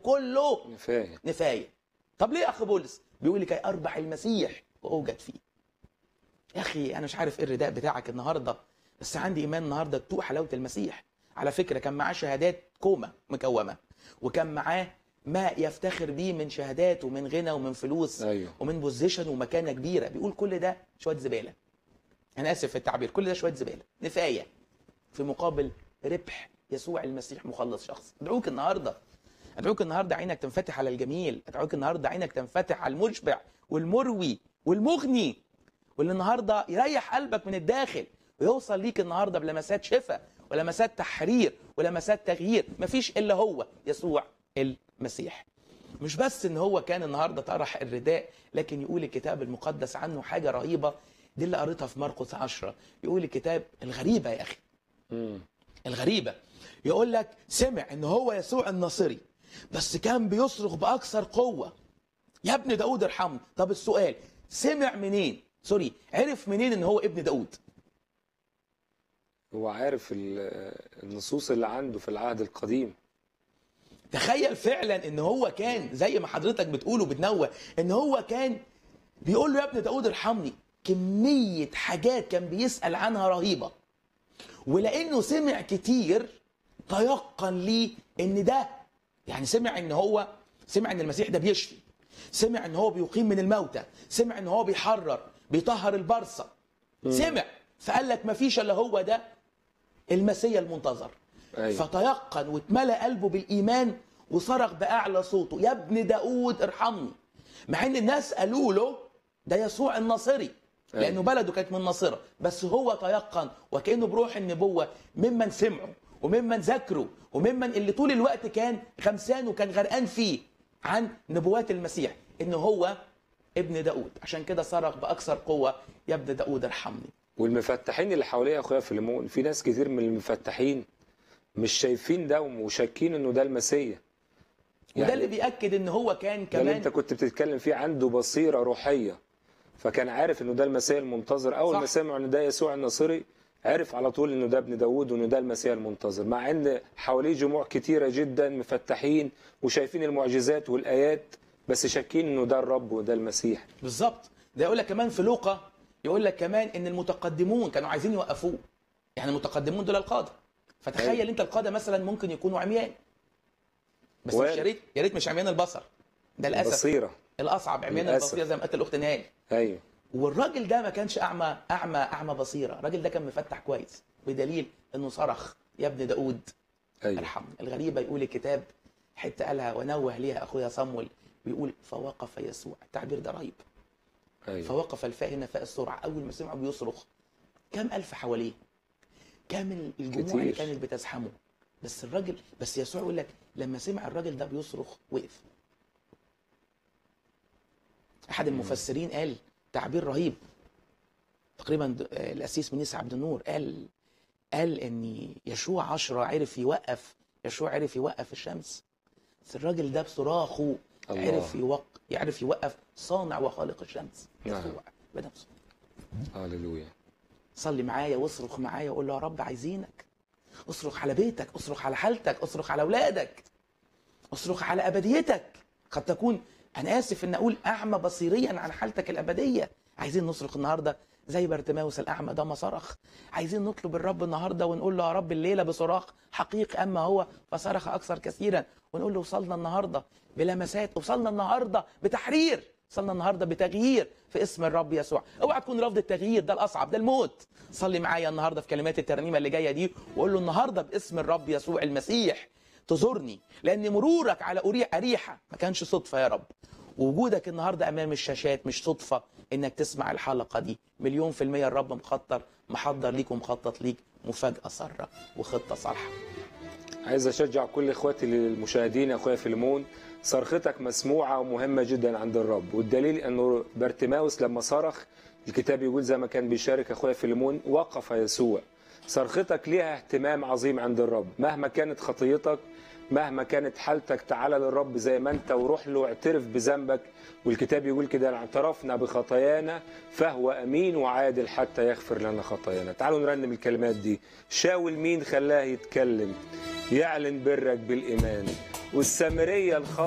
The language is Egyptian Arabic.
كله نفاية نفايه طب ليه يا اخ بولس بيقول لي كي اربح المسيح واوجد فيه يا اخي انا مش عارف ايه الرداء بتاعك النهارده بس عندي ايمان النهارده تدوق حلاوه المسيح على فكره كان معاه شهادات كومه مكومه وكان معاه ما يفتخر بيه من شهادات ومن غنى ومن فلوس ايوه ومن بوزيشن ومكانه كبيره بيقول كل ده شويه زباله انا اسف في التعبير كل ده شويه زباله نفايه في مقابل ربح يسوع المسيح مخلص شخص ادعوك النهارده ادعوك النهارده عينك تنفتح على الجميل ادعوك النهارده عينك تنفتح على المشبع والمروي والمغني واللي النهارده يريح قلبك من الداخل ويوصل ليك النهارده بلمسات شفاء ولمسات تحرير ولمسات تغيير مفيش الا هو يسوع المسيح مش بس ان هو كان النهارده طرح الرداء لكن يقول الكتاب المقدس عنه حاجه رهيبه دي اللي قريتها في مرقس 10 يقول الكتاب الغريبه يا اخي مم. الغريبة يقول لك سمع ان هو يسوع الناصري بس كان بيصرخ باكثر قوة يا ابن داود ارحمني طب السؤال سمع منين سوري عرف منين ان هو ابن داود هو عارف ال- النصوص اللي عنده في العهد القديم تخيل فعلا ان هو كان زي ما حضرتك بتقول وبتنوه ان هو كان بيقول له يا ابن داود ارحمني كمية حاجات كان بيسأل عنها رهيبة ولانه سمع كتير تيقن ليه ان ده يعني سمع ان هو سمع ان المسيح ده بيشفي سمع ان هو بيقيم من الموتى سمع ان هو بيحرر بيطهر البرصة سمع فقال لك ما فيش الا هو ده المسيا المنتظر ايوه فتيقن واتملأ قلبه بالإيمان وصرخ بأعلى صوته يا ابن داود ارحمني مع ان الناس قالوا له ده يسوع الناصري أيوة. لأنه بلده كانت من ناصرة بس هو تيقن وكأنه بروح النبوة ممن سمعوا وممن ذكروا وممن اللي طول الوقت كان خمسان وكان غرقان فيه عن نبوات المسيح ان هو ابن داود عشان كده صرخ بأكثر قوة يا ابن داود ارحمني والمفتحين اللي حواليه يا اخويا فيليمون في ناس كتير من المفتحين مش شايفين ده وشاكين انه ده المسيح وده اللي بيأكد ان هو كان ده اللي كمان انت كنت بتتكلم فيه عنده بصيره روحيه فكان عارف انه ده المسيح المنتظر اول صح. ما سمع ان ده يسوع الناصري عرف على طول انه ده ابن داوود وانه ده المسيح المنتظر مع ان حواليه جموع كتيره جدا مفتحين وشايفين المعجزات والايات بس شاكين انه ده الرب وده المسيح بالظبط ده يقول لك كمان في لوقا يقول لك كمان ان المتقدمون كانوا عايزين يوقفوه يعني المتقدمون دول القاده فتخيل أيوة. انت القاده مثلا ممكن يكونوا عميان بس وارد. مش يا ريت يا ريت مش عميان البصر ده للاسف بصيره الاصعب عميان للأسف. البصيره زي ما قالت الاخت نهال ايوه والراجل ده ما كانش اعمى اعمى اعمى بصيره الراجل ده كان مفتح كويس بدليل انه صرخ يا ابن داود ايوه ارحمني الغريبه يقول الكتاب حته قالها ونوه ليها اخويا صمويل بيقول فوقف يسوع التعبير ده رهيب ايوه فوقف الفاء هنا فاء السرعه اول ما سمعوا بيصرخ كم الف حواليه كام الجموع كتير. اللي كانت بتزحمه بس الراجل بس يسوع يقول لك لما سمع الراجل ده بيصرخ وقف احد المفسرين قال تعبير رهيب تقريبا د- آه، الاسيس منيس عبد النور قال قال ان يشوع عشرة عرف يوقف يشوع عرف يوقف الشمس بس الراجل ده بصراخه الله. عرف يوق يعرف يوقف صانع وخالق الشمس نعم. يسوع بنفسه هللويا صلي معايا واصرخ معايا وقول له يا رب عايزينك اصرخ على بيتك اصرخ على حالتك اصرخ على اولادك اصرخ على ابديتك قد تكون انا اسف ان اقول اعمى بصيريا عن حالتك الابديه عايزين نصرخ النهارده زي بارتماوس الاعمى ده ما صرخ عايزين نطلب الرب النهارده ونقول له يا رب الليله بصراخ حقيقي اما هو فصرخ اكثر كثيرا ونقول له وصلنا النهارده بلمسات وصلنا النهارده بتحرير وصلنا النهارده بتغيير في اسم الرب يسوع اوعى تكون رافض التغيير ده الاصعب ده الموت صلي معايا النهارده في كلمات الترنيمه اللي جايه دي وقول له النهارده باسم الرب يسوع المسيح تزورني لان مرورك على أري- اريحه ما كانش صدفه يا رب وجودك النهارده امام الشاشات مش صدفه انك تسمع الحلقه دي مليون في الميه الرب مخطر محضر ليك ومخطط ليك مفاجاه ساره وخطه صالحه عايز اشجع كل اخواتي المشاهدين يا اخويا فيلمون صرختك مسموعه ومهمه جدا عند الرب والدليل انه بارتماوس لما صرخ الكتاب يقول زي ما كان بيشارك اخويا فيلمون وقف يسوع صرختك ليها اهتمام عظيم عند الرب مهما كانت خطيتك مهما كانت حالتك تعالى للرب زي ما انت وروح له اعترف بذنبك والكتاب يقول كده "إن اعترفنا بخطايانا فهو امين وعادل حتى يغفر لنا خطايانا تعالوا نرنم الكلمات دي شاول مين خلاه يتكلم يعلن برك بالايمان والسامريه الخاطئه